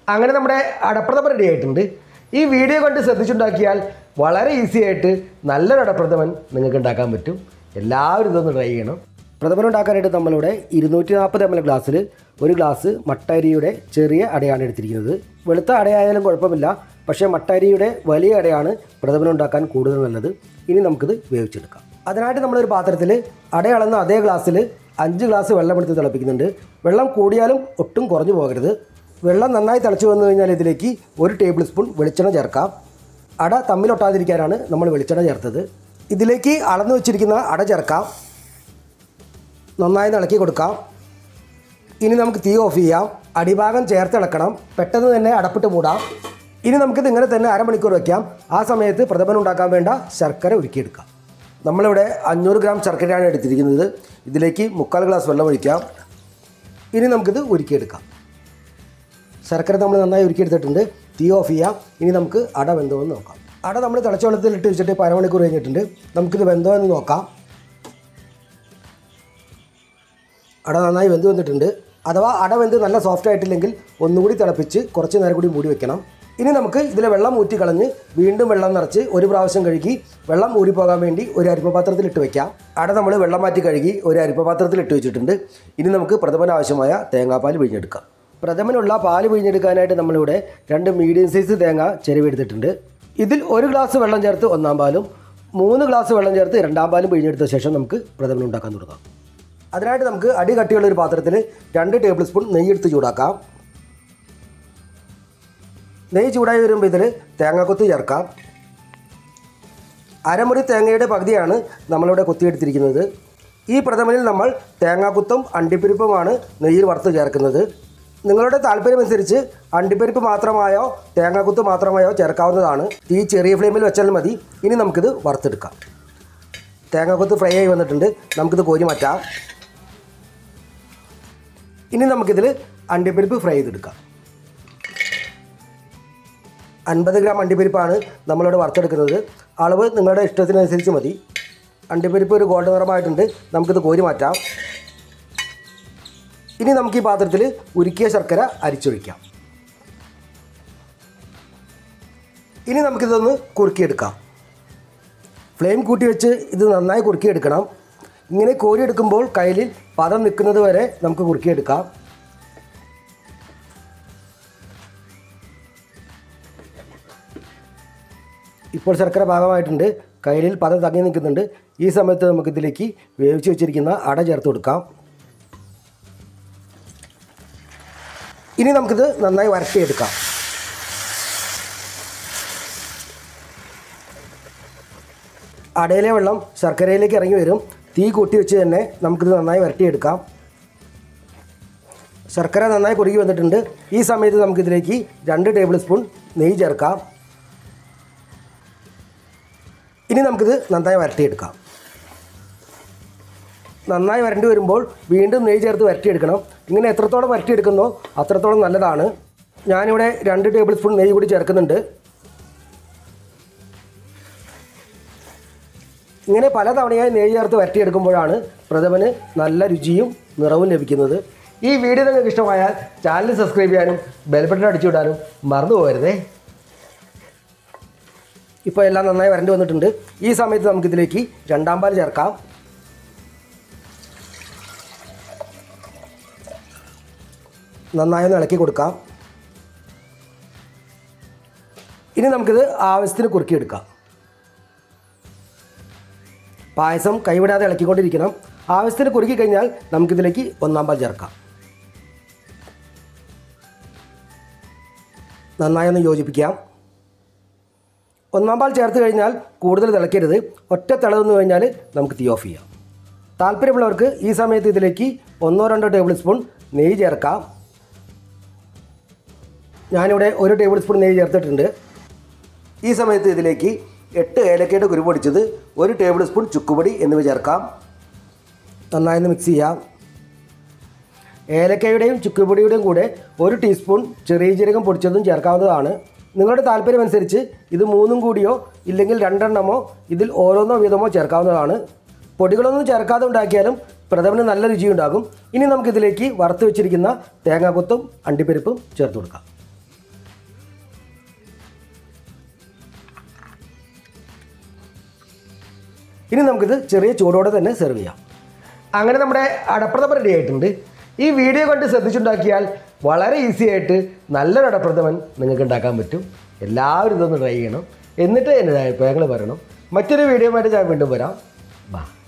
അങ്ങനെ നമ്മുടെ അടപ്രഥമൻ റെഡി ആയിട്ടുണ്ട് ഈ വീഡിയോ കണ്ട് ശ്രദ്ധിച്ചുണ്ടാക്കിയാൽ വളരെ ഈസി ആയിട്ട് നല്ലൊരു അടപ്രഥമൻ നിങ്ങൾക്ക് ഉണ്ടാക്കാൻ പറ്റും എല്ലാവരും ഇതൊന്ന് ട്രൈ ചെയ്യണം പ്രഥമൻ ഉണ്ടാക്കാനായിട്ട് നമ്മളിവിടെ ഇരുന്നൂറ്റി നാൽപ്പത് എം എൽ ഗ്ലാസ്സിൽ ഒരു ഗ്ലാസ് മട്ടരിയുടെ ചെറിയ അടയാണ് എടുത്തിരിക്കുന്നത് വെളുത്ത അടയായാലും കുഴപ്പമില്ല പക്ഷേ മട്ടരിയുടെ വലിയ അടയാണ് പ്രഥമൻ ഉണ്ടാക്കാൻ കൂടുതൽ നല്ലത് ഇനി നമുക്കിത് വേവിച്ചെടുക്കാം അതിനായിട്ട് നമ്മളൊരു പാത്രത്തിൽ അടയളന്ന അതേ ഗ്ലാസ്സിൽ അഞ്ച് ഗ്ലാസ് വെള്ളം എടുത്ത് തിളപ്പിക്കുന്നുണ്ട് വെള്ളം കൂടിയാലും ഒട്ടും കുറഞ്ഞു പോകരുത് വെള്ളം നന്നായി തിളച്ച് വന്നു കഴിഞ്ഞാൽ ഇതിലേക്ക് ഒരു ടേബിൾ സ്പൂൺ വെളിച്ചെണ്ണ ചേർക്കാം അട തമ്മിലൊട്ടാതിരിക്കാനാണ് നമ്മൾ വെളിച്ചെണ്ണ ചേർത്തത് ഇതിലേക്ക് അളന്നു വെച്ചിരിക്കുന്ന അട ചേർക്കാം നന്നായി ഇളക്കി കൊടുക്കാം ഇനി നമുക്ക് തീ ഓഫ് ചെയ്യാം അടിഭാഗം ചേർത്ത് ഇളക്കണം പെട്ടെന്ന് തന്നെ അടപ്പിട്ട് മൂടാം ഇനി നമുക്കിത് ഇങ്ങനെ തന്നെ അരമണിക്കൂർ വയ്ക്കാം ആ സമയത്ത് പ്രഥമൻ ഉണ്ടാക്കാൻ വേണ്ട ശർക്കര ഉരുക്കിയെടുക്കാം നമ്മളിവിടെ അഞ്ഞൂറ് ഗ്രാം ശർക്കരയാണ് എടുത്തിരിക്കുന്നത് ഇതിലേക്ക് മുക്കാൽ ഗ്ലാസ് വെള്ളം ഒഴിക്കാം ഇനി നമുക്കിത് ഉരുക്കിയെടുക്കാം ശർക്കര നമ്മൾ നന്നായി ഉരുക്കിയെടുത്തിട്ടുണ്ട് തീ ഓഫ് ചെയ്യാം ഇനി നമുക്ക് അട വെന്തോ എന്ന് നോക്കാം അട നമ്മൾ തിളച്ച വെള്ളത്തിൽ ഇട്ട് വെച്ചിട്ട് ഇപ്പോൾ അരമണിക്കൂർ കഴിഞ്ഞിട്ടുണ്ട് നമുക്കിത് വെന്തോ എന്ന് നോക്കാം അട നന്നായി വെന്ത് വന്നിട്ടുണ്ട് അഥവാ അട വെന്ത് നല്ല സോഫ്റ്റ് ആയിട്ടില്ലെങ്കിൽ ഒന്നുകൂടി തിളപ്പിച്ച് കുറച്ച് നേരം കൂടി മൂടി വെക്കണം ഇനി നമുക്ക് ഇതിലെ വെള്ളം ഊറ്റി കളഞ്ഞ് വീണ്ടും വെള്ളം നിറച്ച് ഒരു പ്രാവശ്യം കഴുകി വെള്ളം ഊരിപ്പോകാൻ വേണ്ടി ഒരു അരിപ്പപാത്രത്തിൽ ഇട്ട് വെക്കാം അട നമ്മൾ വെള്ളം മാറ്റി കഴുകി ഒരു അരിപ്പപാത്രത്തിൽ ഇട്ട് വെച്ചിട്ടുണ്ട് ഇനി നമുക്ക് പ്രഥമന് ആവശ്യമായ തേങ്ങാപ്പാൽ പിഴിഞ്ഞെടുക്കാം പ്രഥമനുള്ള പാൽ പിഴിഞ്ഞെടുക്കാനായിട്ട് നമ്മളിവിടെ രണ്ട് മീഡിയം സൈസ് തേങ്ങ ചെരുവെടുത്തിട്ടുണ്ട് ഇതിൽ ഒരു ഗ്ലാസ് വെള്ളം ചേർത്ത് ഒന്നാം പാലും മൂന്ന് ഗ്ലാസ് വെള്ളം ചേർത്ത് രണ്ടാം പാലും പിഴിഞ്ഞെടുത്ത ശേഷം നമുക്ക് പ്രഥമൻ ഉണ്ടാക്കാൻ തുടങ്ങാം അതിനായിട്ട് നമുക്ക് അടി കട്ടിയുള്ള ഒരു പാത്രത്തിൽ രണ്ട് ടേബിൾ സ്പൂൺ നെയ്യ് എടുത്ത് ചൂടാക്കാം നെയ്യ് ചൂടായി വരുമ്പോൾ ഇതിൽ തേങ്ങാക്കൊത്ത് ചേർക്കാം അരമുറി തേങ്ങയുടെ പകുതിയാണ് നമ്മളിവിടെ കൊത്തിയെടുത്തിരിക്കുന്നത് ഈ പ്രഥമനിൽ നമ്മൾ തേങ്ങാക്കുത്തും അണ്ടിപ്പരിപ്പുമാണ് നെയ്യിൽ വറുത്ത് ചേർക്കുന്നത് നിങ്ങളുടെ താല്പര്യമനുസരിച്ച് അണ്ടിപ്പരിപ്പ് മാത്രമായോ തേങ്ങാക്കുത്ത് മാത്രമായോ ചേർക്കാവുന്നതാണ് തീ ചെറിയ ഫ്ലെയിമിൽ വെച്ചാൽ മതി ഇനി നമുക്കിത് വറുത്തെടുക്കാം തേങ്ങാക്കൊത്ത് ഫ്രൈ ആയി വന്നിട്ടുണ്ട് നമുക്കിത് കോരി മാറ്റാം ഇനി നമുക്കിതിൽ അണ്ടിപ്പരിപ്പ് ഫ്രൈ ചെയ്തെടുക്കാം അൻപത് ഗ്രാം അണ്ടിപ്പരിപ്പാണ് നമ്മളിവിടെ വറുത്തെടുക്കുന്നത് അളവ് നിങ്ങളുടെ ഇഷ്ടത്തിനനുസരിച്ച് മതി അണ്ടിപ്പരിപ്പ് ഒരു ഗോൾഡ് നിറമായിട്ടുണ്ട് നമുക്കിത് കോരി മാറ്റാം ഇനി നമുക്ക് ഈ പാത്രത്തിൽ ഉരുക്കിയ ശർക്കര അരിച്ചൊഴിക്കാം ഇനി നമുക്കിതൊന്ന് കുറുക്കിയെടുക്കാം ഫ്ലെയിം കൂട്ടി വെച്ച് ഇത് നന്നായി കുറുക്കിയെടുക്കണം ഇങ്ങനെ കോരിയെടുക്കുമ്പോൾ കയ്യിൽ പദം നിൽക്കുന്നത് വരെ നമുക്ക് കുറുക്കിയെടുക്കാം ഇപ്പോൾ ശർക്കര ഭാഗമായിട്ടുണ്ട് കയ്യിൽ പദം തങ്ങി നിൽക്കുന്നുണ്ട് ഈ സമയത്ത് നമുക്ക് ഇതിലേക്ക് വേവിച്ച് വെച്ചിരിക്കുന്ന അട ചേർത്ത് കൊടുക്കാം ഇനി നമുക്കിത് നന്നായി വരട്ടിയെടുക്കാം അടയിലെ വെള്ളം ശർക്കരയിലേക്ക് ഇറങ്ങി വരും തീ കൂട്ടി വെച്ച് തന്നെ നമുക്കിത് നന്നായി വരട്ടിയെടുക്കാം ശർക്കര നന്നായി കുറുകി വന്നിട്ടുണ്ട് ഈ സമയത്ത് നമുക്കിതിലേക്ക് രണ്ട് ടേബിൾ സ്പൂൺ നെയ്യ് ചേർക്കാം ഇനി നമുക്കിത് നന്നായി വരട്ടിയെടുക്കാം നന്നായി വരണ്ടി വരുമ്പോൾ വീണ്ടും നെയ്യ് ചേർത്ത് വരട്ടിയെടുക്കണം ഇങ്ങനെ എത്രത്തോളം വരട്ടിയെടുക്കുന്നോ അത്രത്തോളം നല്ലതാണ് ഞാനിവിടെ രണ്ട് ടേബിൾ സ്പൂൺ നെയ്യ് കൂടി ചേർക്കുന്നുണ്ട് ഇങ്ങനെ പല തവണയായി നെയ്യ് ചേർത്ത് വരട്ടിയെടുക്കുമ്പോഴാണ് പ്രഥമന് നല്ല രുചിയും നിറവും ലഭിക്കുന്നത് ഈ വീഡിയോ നിങ്ങൾക്ക് ഇഷ്ടമായാൽ ചാനൽ സബ്സ്ക്രൈബ് ചെയ്യാനും ബെൽബട്ടൺ അടിച്ചു വിടാനും മറന്നു പോകരുതേ ഇപ്പോൾ എല്ലാം നന്നായി വരണ്ടി വന്നിട്ടുണ്ട് ഈ സമയത്ത് നമുക്കിതിലേക്ക് രണ്ടാം പാൽ ചേർക്കാം നന്നായി ഒന്ന് ഇളക്കി കൊടുക്കാം ഇനി നമുക്കിത് ആവശ്യത്തിന് കുറുക്കിയെടുക്കാം പായസം കൈവിടാതെ ഇളക്കിക്കൊണ്ടിരിക്കണം ആവശ്യത്തിന് കുറുക്കി കഴിഞ്ഞാൽ നമുക്കിതിലേക്ക് ഒന്നാം പാൽ ചേർക്കാം നന്നായി ഒന്ന് യോജിപ്പിക്കാം ഒന്നാം പാൽ ചേർത്ത് കഴിഞ്ഞാൽ കൂടുതൽ തിളയ്ക്കരുത് ഒറ്റ തിളവെന്ന് കഴിഞ്ഞാൽ നമുക്ക് തീ ഓഫ് ചെയ്യാം താല്പര്യമുള്ളവർക്ക് ഈ സമയത്ത് ഇതിലേക്ക് ഒന്നോ രണ്ടോ ടേബിൾ സ്പൂൺ നെയ്യ് ചേർക്കാം ഞാനിവിടെ ഒരു ടേബിൾ സ്പൂൺ നെയ്യ് ചേർത്തിട്ടുണ്ട് ഈ സമയത്ത് ഇതിലേക്ക് എട്ട് ഏലക്കയുടെ കുരുപൊടിച്ചത് ഒരു ടേബിൾ സ്പൂൺ ചുക്കുപൊടി എന്നിവ ചേർക്കാം നന്നായി ഒന്ന് മിക്സ് ചെയ്യാം ഏലക്കയുടെയും ചുക്കുപൊടിയുടെയും കൂടെ ഒരു ടീസ്പൂൺ ചെറിയ ജീരകം പൊടിച്ചതും ചേർക്കാവുന്നതാണ് നിങ്ങളുടെ താല്പര്യമനുസരിച്ച് ഇത് മൂന്നും കൂടിയോ ഇല്ലെങ്കിൽ രണ്ടെണ്ണമോ ഇതിൽ ഓരോന്നോ വീതമോ ചേർക്കാവുന്നതാണ് പൊടികളൊന്നും ചേർക്കാതെ ഉണ്ടാക്കിയാലും പ്രഥമന് നല്ല രുചിയുണ്ടാകും ഇനി നമുക്കിതിലേക്ക് വറുത്ത് വെച്ചിരിക്കുന്ന തേങ്ങാക്കൊത്തും അണ്ടിപ്പരിപ്പും ചേർത്ത് കൊടുക്കാം ഇനി നമുക്കിത് ചെറിയ ചൂടോടെ തന്നെ സെർവ് ചെയ്യാം അങ്ങനെ നമ്മുടെ അടപ്രഥമൻ റെഡി ആയിട്ടുണ്ട് ഈ വീഡിയോ കണ്ട് ശ്രദ്ധിച്ചുണ്ടാക്കിയാൽ വളരെ ഈസി ആയിട്ട് നല്ലൊരു അടപ്രഥമൻ നിങ്ങൾക്ക് ഉണ്ടാക്കാൻ പറ്റും എല്ലാവരും ഇതൊന്ന് ട്രൈ ചെയ്യണം എന്നിട്ട് എൻ്റെ അഭിപ്രായങ്ങൾ പറയണം മറ്റൊരു വീഡിയോ ആയിട്ട് ഞാൻ വീണ്ടും വരാം ബാ